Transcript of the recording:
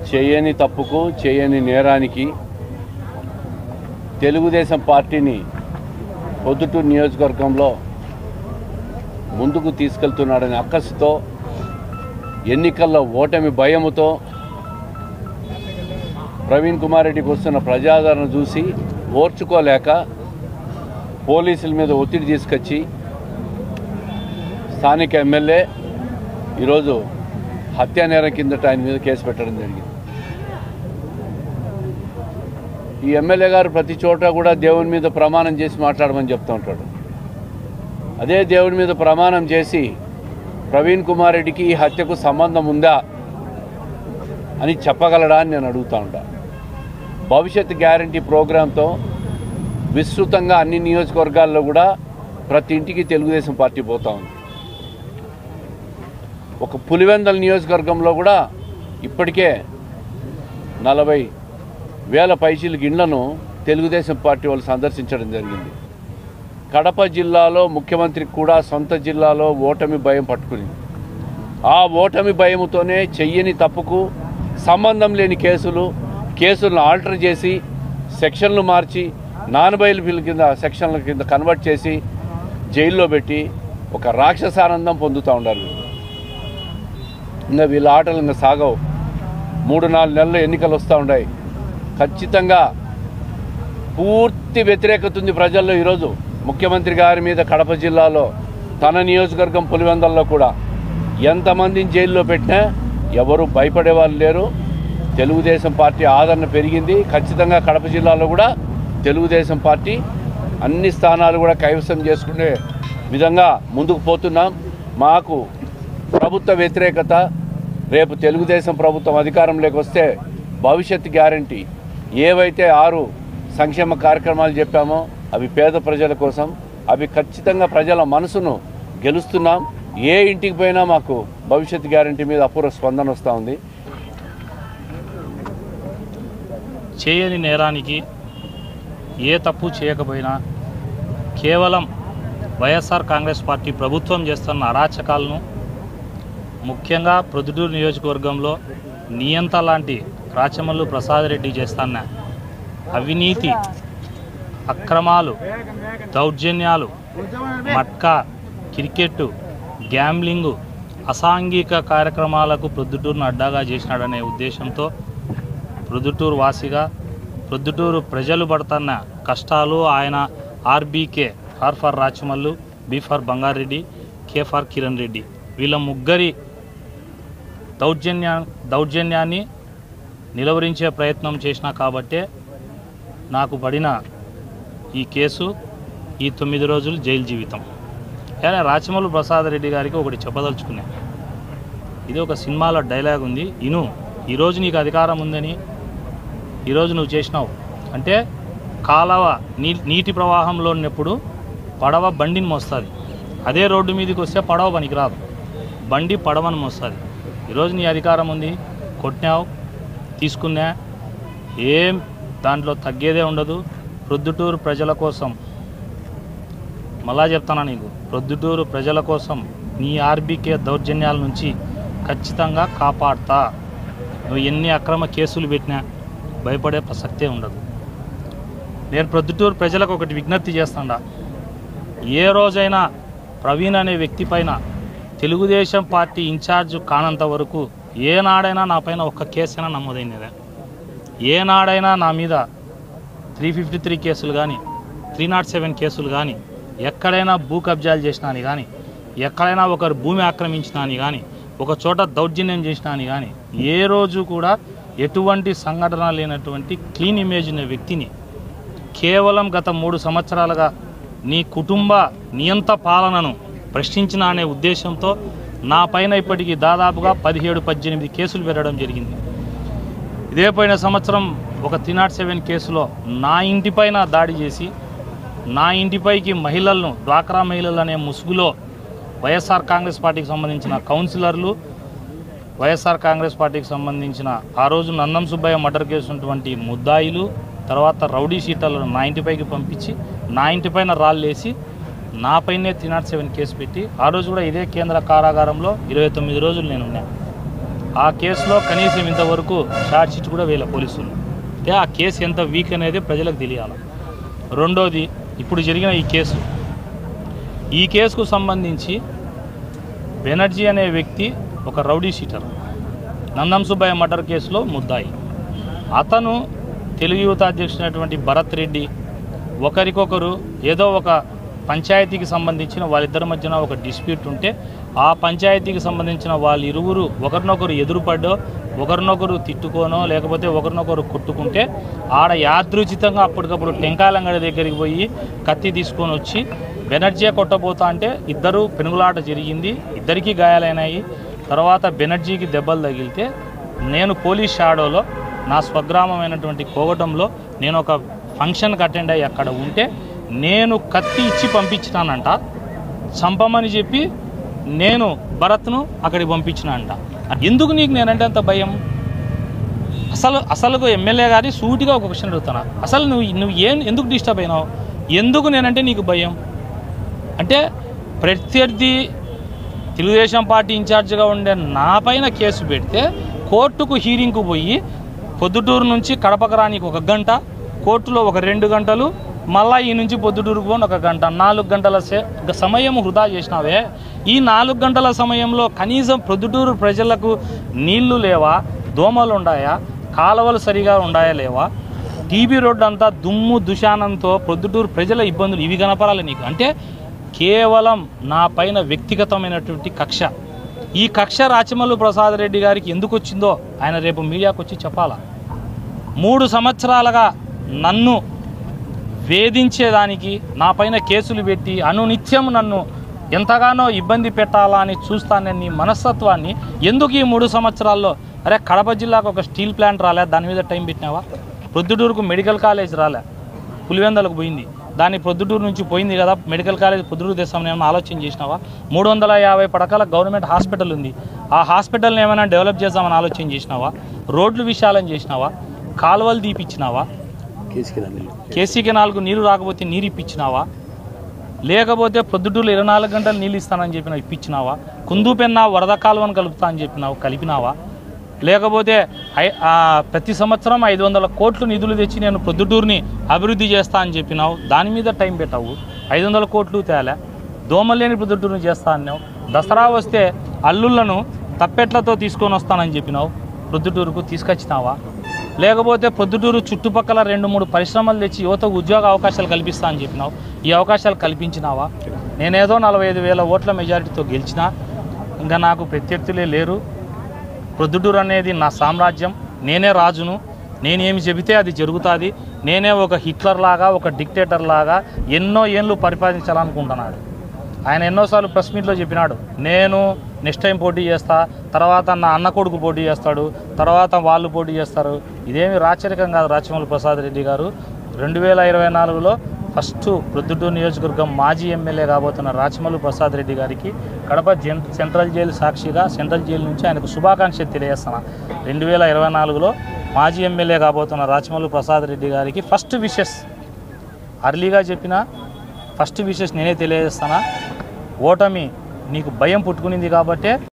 చేయని తప్పుకు చేయని నేరానికి తెలుగుదేశం పార్టీని పొద్దుటూరు నియోజకవర్గంలో ముందుకు తీసుకెళ్తున్నాడనే అక్కసుతో ఎన్నికల్లో ఓటమి భయముతో ప్రవీణ్ కుమార్ రెడ్డికి వస్తున్న ప్రజాదరణ చూసి ఓర్చుకోలేక పోలీసుల మీద ఒత్తిడి తీసుకొచ్చి స్థానిక ఎమ్మెల్యే ఈరోజు హత్యా నేరం కిందట ఆయన మీద కేసు పెట్టడం జరిగింది ఈ ఎమ్మెల్యే గారు ప్రతి చోట కూడా దేవుని మీద ప్రమాణం చేసి మాట్లాడమని చెప్తూ ఉంటాడు అదే దేవుడి మీద ప్రమాణం చేసి ప్రవీణ్ కుమార్ రెడ్డికి ఈ హత్యకు సంబంధం ఉందా అని చెప్పగలడా అని నేను అడుగుతా ఉంటా భవిష్యత్ గ్యారంటీ ప్రోగ్రాంతో విస్తృతంగా అన్ని నియోజకవర్గాల్లో కూడా ప్రతి ఇంటికి తెలుగుదేశం పార్టీ పోతా ఉంది ఒక పులివెందల నియోజకవర్గంలో కూడా ఇప్పటికే నలభై వేల పైచీలకి ఇండ్లను తెలుగుదేశం పార్టీ వాళ్ళు సందర్శించడం జరిగింది కడప జిల్లాలో ముఖ్యమంత్రికి కూడా సొంత జిల్లాలో ఓటమి భయం పట్టుకునింది ఆ ఓటమి భయముతోనే చెయ్యని తప్పుకు సంబంధం లేని కేసులు కేసులను ఆల్టర్ చేసి సెక్షన్లు మార్చి నాన్ బయలు బిల్ కింద సెక్షన్ల కింద కన్వర్ట్ చేసి జైల్లో పెట్టి ఒక రాక్షసానందం పొందుతూ ఉండాలి వీళ్ళు. ఇంకా వీళ్ళ ఆటలు ఇంకా సాగవు మూడు నాలుగు నెలలు ఎన్నికలు వస్తూ ఉన్నాయి ఖచ్చితంగా పూర్తి వ్యతిరేకత ఉంది ప్రజల్లో ఈరోజు ముఖ్యమంత్రి గారి మీద కడప జిల్లాలో తన నియోజకవర్గం పులివెందల్లో కూడా ఎంతమందిని జైల్లో పెట్టినా ఎవరు భయపడే వాళ్ళు లేరు తెలుగుదేశం పార్టీ ఆదరణ పెరిగింది ఖచ్చితంగా కడప జిల్లాలో కూడా తెలుగుదేశం పార్టీ అన్ని స్థానాలు కూడా కైవసం చేసుకునే విధంగా ముందుకు పోతున్నాం మాకు ప్రభుత్వ వ్యతిరేకత రేపు తెలుగుదేశం ప్రభుత్వం అధికారంలోకి వస్తే భవిష్యత్ గ్యారంటీ ఏవైతే ఆరు సంక్షేమ కార్యక్రమాలు చెప్పామో అవి పేద ప్రజల కోసం అవి ఖచ్చితంగా ప్రజల మనసును గెలుస్తున్నాం ఏ ఇంటికి పోయినా మాకు భవిష్యత్ గ్యారంటీ మీద అపూర్వ స్పందన వస్తూ ఉంది చేయని నేరానికి ఏ తప్పు చేయకపోయినా కేవలం వైఎస్ఆర్ కాంగ్రెస్ పార్టీ ప్రభుత్వం చేస్తున్న అరాచకాలను ముఖ్యంగా ప్రొద్దుటూరు నియోజకవర్గంలో నియంత లాంటి రాచమల్లు ప్రసాద్ రెడ్డి చేస్తున్న అవినీతి అక్రమాలు దౌర్జన్యాలు మట్కా క్రికెట్ గ్యాంబ్లింగు అసాంఘిక కార్యక్రమాలకు ప్రొద్దుటూరును అడ్డాగా చేసినాడనే ఉద్దేశంతో ప్రొద్దుటూరు వాసిగా ప్రొద్దుటూరు ప్రజలు పడుతున్న కష్టాలు ఆయన RBK R for Rachamallu B for Bangareddy K for Kiran Reddy వీళ్ళ ముగ్గురి దౌర్జన్యా దౌర్జన్యాన్ని నిలవరించే ప్రయత్నం చేసిన కాబట్టే నాకు పడిన ఈ కేసు ఈ తొమ్మిది రోజులు జైలు జీవితం కానీ రాచమల్లు ప్రసాద్ రెడ్డి గారికి ఒకటి చెప్పదలుచుకున్నా ఇది ఒక సినిమాలో డైలాగ్ ఉంది ఇను ఈరోజు నీకు అధికారం ఉందని ఈరోజు నువ్వు చేసినావు అంటే కాలవ నీ నీటి ప్రవాహంలో ఉన్నప్పుడు పడవ బండిని మోస్తుంది అదే రోడ్డు మీదకి వస్తే పడవ పనికిరాదు బండి పడవను మోస్తుంది ఈరోజు నీ అధికారం ఉంది కొట్టినావు తీసుకున్నా ఏం దాంట్లో తగ్గేదే ఉండదు ప్రొద్దుటూరు ప్రజల కోసం మళ్ళా చెప్తానా నీకు ప్రొద్దుటూరు ప్రజల కోసం నీ ఆర్బీకే దౌర్జన్యాల నుంచి ఖచ్చితంగా కాపాడుతా నువ్వు ఎన్ని అక్రమ కేసులు పెట్టినా భయపడే ప్రసక్తే ఉండదు నేను ప్రొద్దుటూరు ప్రజలకు ఒకటి విజ్ఞప్తి చేస్తాడా ఏ రోజైనా ప్రవీణ్ అనే వ్యక్తి పైన తెలుగుదేశం పార్టీ ఇన్ఛార్జ్ కానంత వరకు ఏనాడైనా నా పైన ఒక్క కేసైనా నమోదైనదా ఏనాడైనా నా మీద త్రీ ఫిఫ్టీ త్రీ కేసులు కానీ త్రీ నాట్ సెవెన్ కేసులు కానీ ఎక్కడైనా భూ కబ్జాలు చేసినా అని కానీ ఎక్కడైనా ఒకరు భూమి ఆక్రమించినా అని కానీ ఒక చోట దౌర్జన్యం చేసినా అని కానీ ఏ రోజు కూడా ఎటువంటి సంఘటన లేనటువంటి క్లీన్ ఇమేజ్ ఉన్న వ్యక్తిని కేవలం గత మూడు సంవత్సరాలుగా నీ కుటుంబ నియంత పాలనను ప్రశ్నించిన అనే ఉద్దేశంతో నా పైన ఇప్పటికీ దాదాపుగా పదిహేడు పద్దెనిమిది కేసులు పెట్టడం జరిగింది ఇదే పోయిన సంవత్సరం ఒక త్రీ నాట్ సెవెన్ కేసులో నా ఇంటిపైన దాడి చేసి నా ఇంటిపైకి మహిళలను డ్వాక్రా మహిళలు అనే ముసుగులో వైఎస్ఆర్ కాంగ్రెస్ పార్టీకి సంబంధించిన కౌన్సిలర్లు వైఎస్ఆర్ కాంగ్రెస్ పార్టీకి సంబంధించిన ఆ రోజు నందం సుబ్బయ్య మర్డర్ కేసు ఉన్నటువంటి ముద్దాయిలు తర్వాత రౌడీ షీటర్లను నా ఇంటిపైకి పంపించి నా ఇంటిపైన రాళ్ళేసి నాపైనే త్రీ నాట్ సెవెన్ కేసు పెట్టి ఆ రోజు కూడా ఇదే కేంద్ర కారాగారంలో ఇరవై తొమ్మిది రోజులు నేను ఉన్నా ఆ కేసులో కనీసం ఇంతవరకు ఛార్జ్ షీట్ కూడా వేయలే పోలీసులు అంటే ఆ కేసు ఎంత వీక్ అనేది ప్రజలకు తెలియాలి రెండోది ఇప్పుడు జరిగిన ఈ కేసు ఈ కేసుకు సంబంధించి బెనర్జీ అనే వ్యక్తి ఒక rowdy sheeter Nandam Subbaiah murder కేసులో ముద్దాయి అతను తెలుగు యువత అధ్యక్షుడైనటువంటి భరత్ రెడ్డి ఒకరికొకరు ఏదో ఒక పంచాయతీకి సంబంధించిన వాళ్ళిద్దరి మధ్యన ఒక డిస్ప్యూట్ ఉంటే ఆ పంచాయతీకి సంబంధించిన వాళ్ళు ఇరువురు ఒకరినొకరు ఎదురుపడ్డో ఒకరినొకరు తిట్టుకోనో లేకపోతే ఒకరినొకరు కొట్టుకుంటే ఆడ యాదృచితంగా అప్పటికప్పుడు టెంకాయలంగడి దగ్గరికి పోయి కత్తి తీసుకొని వచ్చి బెనర్జీ కొట్టబోతా అంటే ఇద్దరు పెనుగులాట జరిగింది ఇద్దరికీ గాయాలైనాయి తర్వాత బెనర్జీకి దెబ్బలు తగిలితే నేను పోలీస్ షాడోలో నా స్వగ్రామమైనటువంటి కోగటంలో నేను ఒక ఫంక్షన్కి అటెండ్ అయ్యి అక్కడ ఉంటే నేను కత్తి ఇచ్చి పంపించినానంట చంపమని చెప్పి నేను భరత్ను అక్కడికి పంపించిన అంట ఎందుకు నీకు నేనంటే అంత భయం అసలు అసలు ఎమ్మెల్యే గారి సూటిగా ఒక క్వశ్చన్ అడుగుతున్నా అసలు నువ్వు నువ్వు ఏం ఎందుకు డిస్టర్బ్ అయినావు ఎందుకు నేనంటే నీకు భయం అంటే ప్రత్యర్థి తెలుగుదేశం పార్టీ ఇన్ఛార్జిగా ఉండే నా పైన కేసు పెడితే కోర్టుకు హీరింగ్కు పోయి పొద్దుటూరు నుంచి కడపకు రానికి ఒక గంట కోర్టులో ఒక రెండు గంటలు మళ్ళా ఈ నుంచి పొద్దుటూరుకు పోని ఒక గంట నాలుగు గంటల సే- సమయం వృధా చేసినావే ఈ నాలుగు గంటల సమయంలో కనీసం ప్రొద్దుటూరు ప్రజలకు నీళ్లు లేవా దోమలు ఉన్నాయా కాలువలు సరిగా ఉన్నాయా లేవా టీబీ రోడ్డు అంతా దుమ్ము దుశానంతో ప్రొద్దుటూరు ప్రజల ఇబ్బందులు ఇవి కనపరాలి నీకు అంటే కేవలం నా పైన వ్యక్తిగతమైనటువంటి కక్ష ఈ కక్ష రాచమల్లు ప్రసాద్ రెడ్డి గారికి ఎందుకు వచ్చిందో ఆయన రేపు మీడియాకు వచ్చి చెప్పాలా మూడు సంవత్సరాలుగా నన్ను వేధించేదానికి నా పైన కేసులు పెట్టి అనునిత్యం నన్ను ఎంతగానో ఇబ్బంది పెట్టాలా అని చూస్తానని నీ మనస్తత్వాన్ని ఎందుకు ఈ మూడు సంవత్సరాల్లో అరే కడప జిల్లాకు ఒక స్టీల్ ప్లాంట్ రాలే దాని మీద టైం పెట్టినావా ప్రొద్దుటూరుకు మెడికల్ కాలేజ్ రాలే పులివెందలకు పోయింది దాన్ని ప్రొద్దుటూరు నుంచి పోయింది కదా మెడికల్ కాలేజ్ పొద్దుటూరు తెస్తామని ఏమైనా ఆలోచన చేసినావా మూడు వందల యాభై పడకల గవర్నమెంట్ హాస్పిటల్ ఉంది ఆ హాస్పిటల్ని ఏమైనా డెవలప్ చేద్దామని ఆలోచన చేసినావా రోడ్లు విశాలం చేసినావా కాలువలు తీపిచ్చినావా కేసీ కెనాల్కు నీరు రాకపోతే నీరు ఇప్పించినావా లేకపోతే పొద్దుటూరులో ఇరవై నాలుగు గంటలు నీళ్ళు ఇస్తానని చెప్పిన ఇప్పించినావా కుందుపెన్న వరద కాలువను కలుపుతా అని చెప్పినావు కలిపినావా లేకపోతే ఐ- ఆ, ప్రతి సంవత్సరం ఐదు వందల కోట్లు నిధులు తెచ్చి నేను పొద్దుటూరుని అభివృద్ధి చేస్తా అని చెప్పినావు దాని మీద టైం పెట్టావు ఐదు వందల కోట్లు తేలే దోమలు లేని పొద్దుటూరుని చేస్తా అన్నావు దసరా వస్తే అల్లుళ్ళను తప్పెట్లతో తీసుకొని వస్తానని చెప్పినావు ప్రొద్దుటూరుకు తీసుకొచ్చినావా లేకపోతే పొద్దుటూరు చుట్టుపక్కల రెండు మూడు పరిశ్రమలు తెచ్చి యువతకు ఉద్యోగ అవకాశాలు కల్పిస్తా అని చెప్పినావు ఈ అవకాశాలు కల్పించినావా నేనేదో నలభై ఐదు వేల ఓట్ల మెజారిటీతో గెలిచినా ఇంకా నాకు ప్రత్యర్థులే లేరు ప్రొద్దుటూరు అనేది నా సామ్రాజ్యం నేనే రాజును నేనేమి చెబితే అది జరుగుతుంది నేనే ఒక హిట్లర్ లాగా ఒక డిక్టేటర్ లాగా ఎన్నో ఏళ్ళు పరిపాలించాలనుకుంటున్నాడు ఆయన ఎన్నోసార్లు ప్రెస్ మీట్లో చెప్పినాడు నేను నెక్స్ట్ టైం పోటీ చేస్తా తర్వాత నా అన్న కొడుకు పోటీ చేస్తాడు తర్వాత వాళ్ళు పోటీ చేస్తారు ఇదేమి రాచరికం కాదు రాచమల్లి ప్రసాద్ రెడ్డి గారు రెండు వేల ఇరవై నాలుగులో ఫస్ట్ ప్రొద్దుటూరు నియోజకవర్గం మాజీ ఎమ్మెల్యే కాబోతున్న రాచమల్లు ప్రసాద్ రెడ్డి గారికి కడప జెన్ సెంట్రల్ జైలు సాక్షిగా సెంట్రల్ జైలు నుంచి ఆయనకు శుభాకాంక్షలు తెలియజేస్తున్నా రెండు వేల ఇరవై నాలుగులో మాజీ ఎమ్మెల్యే కాబోతున్న రాచమల్లు ప్రసాద్ రెడ్డి గారికి ఫస్ట్ విషెస్ అర్లీగా చెప్పిన ఫస్ట్ విషెస్ నేనే తెలియజేస్తానా ఓటమి నీకు భయం పుట్టుకునింది కాబట్టే